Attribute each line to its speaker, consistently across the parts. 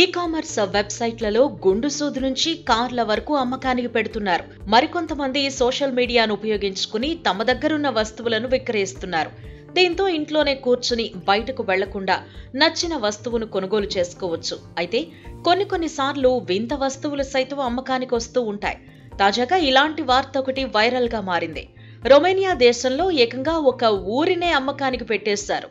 Speaker 1: commerce వెబ్సైట్లలో గుండు సూదు నుంచి కార్ల వరకు అమ్మకానికి పెడుతున్నారు మరికొంతమంది సోషల్ మీడియాను ఉపయోగించుకుని తమ దగ్గరున్న వస్తువులను విక్రయిస్తున్నారు దీంతో ఇంట్లోనే కూర్చుని బయటకు వెళ్లకుండా నచ్చిన వస్తువును కొనుగోలు చేసుకోవచ్చు అయితే కొన్ని కొన్నిసార్లు వింత వస్తువులు సైతం అమ్మకానికి వస్తూ ఉంటాయి తాజాగా ఇలాంటి వార్త ఒకటి వైరల్ గా మారింది రొమేనియా దేశంలో ఏకంగా ఒక ఊరినే అమ్మకానికి పెట్టేశారు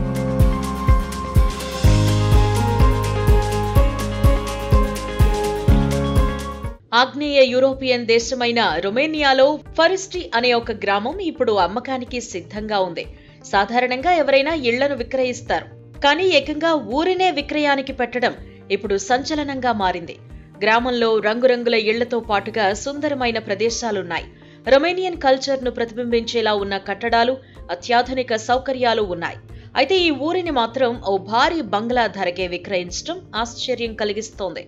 Speaker 1: ఆగ్నేయ యూరోపియన్ దేశమైన రొమేనియాలో ఫరిస్టి అనే ఒక గ్రామం ఇప్పుడు అమ్మకానికి సిద్ధంగా ఉంది సాధారణంగా ఎవరైనా ఇళ్లను విక్రయిస్తారు కానీ ఏకంగా ఊరినే విక్రయానికి పెట్టడం ఇప్పుడు సంచలనంగా మారింది గ్రామంలో రంగురంగుల ఇళ్లతో పాటుగా సుందరమైన ప్రదేశాలున్నాయి రొమేనియన్ కల్చర్ను ప్రతిబింబించేలా ఉన్న కట్టడాలు అత్యాధునిక సౌకర్యాలు ఉన్నాయి అయితే ఈ ఊరిని మాత్రం ఓ భారీ బంగ్లా ధరకే విక్రయించడం ఆశ్చర్యం కలిగిస్తోంది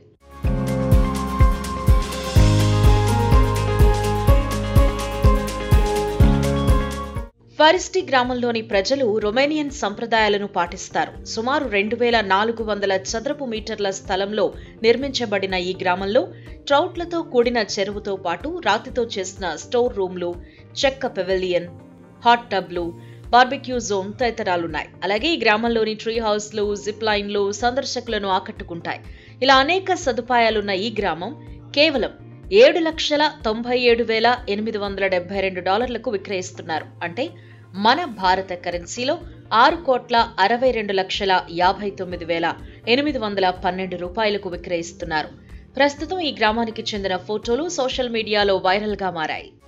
Speaker 1: ఫరిస్టి గ్రామంలోని ప్రజలు రొమేనియన్ సంప్రదాయాలను పాటిస్తారు సుమారు రెండు వేల నాలుగు వందల చదరపు మీటర్ల స్థలంలో నిర్మించబడిన ఈ గ్రామంలో ట్రౌట్లతో కూడిన చెరువుతో పాటు రాతితో చేసిన స్టోర్ రూమ్లు చెక్క పెవిలియన్ హాట్ టబ్లు బార్బిక్యూ జోన్ తదితరాలున్నాయి అలాగే ఈ గ్రామంలోని ట్రీ హౌస్లు జిప్ లైన్లు సందర్శకులను ఆకట్టుకుంటాయి ఇలా అనేక సదుపాయాలున్న ఈ గ్రామం కేవలం ఏడు లక్షల తొంభై ఏడు వేల ఎనిమిది వందల డెబ్బై రెండు డాలర్లకు విక్రయిస్తున్నారు అంటే మన భారత కరెన్సీలో ఆరు కోట్ల అరవై రెండు లక్షల యాభై తొమ్మిది వేల ఎనిమిది వందల పన్నెండు రూపాయలకు విక్రయిస్తున్నారు ప్రస్తుతం ఈ గ్రామానికి చెందిన ఫోటోలు సోషల్ మీడియాలో వైరల్గా మారాయి